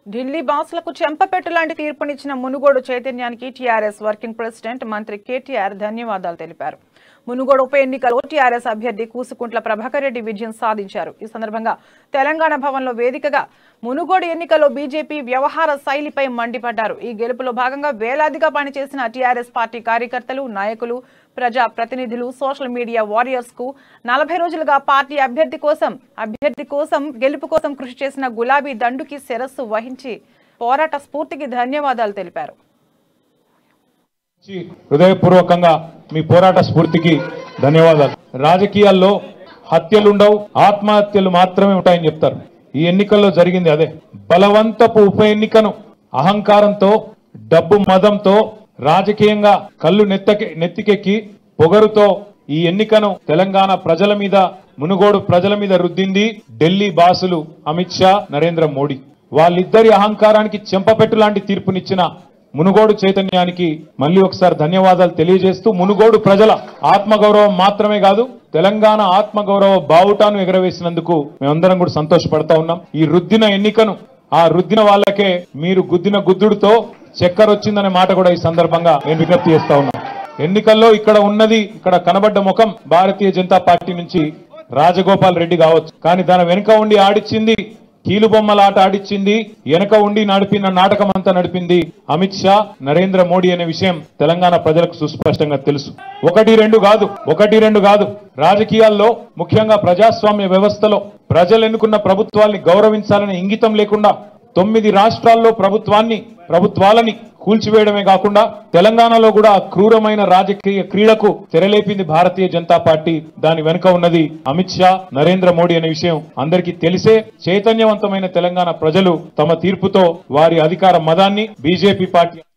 ఢిల్లీ బాసులకు చెంపపెట్టు లాంటి తీర్పునిచ్చిన మునుగోడు చైతన్యానికి TRS working president మంత్రి కేటీఆర్ ధన్యవాదాలు తెలిపారు మునుగోడు ఉప ఎన్నికలో టీఆర్ఎస్ అభ్యర్థి కూసుకుంట్ల ప్రభాకర్ రెడ్డి విజయం సాధించారు ఈ సందర్భంగా తెలంగాణ భవన్లో వేదికగా మునుగోడు ఎన్నికల్లో బీజేపీ వ్యవహార శైలిపై మండిపడ్డారు ఈ గెలుపులో భాగంగా వేలాదిగా పనిచేసిన టీఆర్ఎస్ పార్టీ కార్యకర్తలు నాయకులు ప్రజా ప్రతినిధులు సోషల్ మీడియా వారియర్స్ కు నలభై రోజులుగా పార్టీ అభ్యర్థి కోసం అభ్యర్థి కోసం గెలుపు కోసం కృషి చేసిన గులాబీ దండుకి శిరస్సు వహించి పోరాట స్ఫూర్తికి ధన్యవాదాలు తెలిపారు నుంచి హృదయపూర్వకంగా మీ పోరాట స్ఫూర్తికి ధన్యవాదాలు రాజకీయాల్లో హత్యలుండవు ఆత్మహత్యలు మాత్రమే ఉంటాయని చెప్తారు ఈ ఎన్నికల్లో జరిగింది అదే బలవంతపు ఉప ఎన్నికను అహంకారంతో డబ్బు మదంతో రాజకీయంగా కళ్ళు నెత్తకి నెత్తికెక్కి పొగరుతో ఈ ఎన్నికను తెలంగాణ ప్రజల మీద మునుగోడు ప్రజల మీద రుద్దింది ఢిల్లీ బాసులు అమిత్ షా నరేంద్ర మోడీ వాళ్ళిద్దరి అహంకారానికి చెంపపెట్టు లాంటి తీర్పునిచ్చిన మునుగోడు చైతన్యానికి మళ్ళీ ఒకసారి ధన్యవాదాలు తెలియజేస్తూ మునుగోడు ప్రజల ఆత్మగౌరవం మాత్రమే కాదు తెలంగాణ ఆత్మగౌరవ బావుటాను ఎగరవేసినందుకు మేమందరం కూడా సంతోషపడతా ఉన్నాం ఈ రుద్దిన ఎన్నికను ఆ రుద్దిన వాళ్ళకే మీరు గుద్దిన గుద్దుడుతో చక్కెర వచ్చిందనే మాట కూడా ఈ సందర్భంగా నేను విజ్ఞప్తి చేస్తా ఉన్నా ఎన్నికల్లో ఇక్కడ ఉన్నది ఇక్కడ కనబడ్డ ముఖం భారతీయ జనతా పార్టీ నుంచి రాజగోపాల్ రెడ్డి కావచ్చు కానీ దాని వెనుక ఉండి ఆడిచ్చింది కీలుబొమ్మల ఆట ఆడిచ్చింది వెనక ఉండి నడిపిన నాటకం అంతా నడిపింది అమిత్ షా నరేంద్ర మోడీ అనే విషయం తెలంగాణ ప్రజలకు సుస్పష్టంగా తెలుసు ఒకటి రెండు కాదు ఒకటి రెండు కాదు రాజకీయాల్లో ముఖ్యంగా ప్రజాస్వామ్య వ్యవస్థలో ప్రజలు ఎన్నుకున్న ప్రభుత్వాల్ని గౌరవించాలనే ఇంగితం లేకుండా తొమ్మిది రాష్ట్రాల్లో ప్రభుత్వాన్ని ప్రభుత్వాలని కూల్చివేయడమే కాకుండా తెలంగాణలో కూడా ఆ క్రూరమైన రాజకీయ క్రీడకు తెరలేపింది భారతీయ జనతా పార్టీ దాని వెనుక ఉన్నది అమిత్ షా నరేంద్ర మోడీ అనే విషయం అందరికీ తెలిసే చైతన్యవంతమైన తెలంగాణ ప్రజలు తమ తీర్పుతో వారి అధికార మదాన్ని బీజేపీ పార్టీ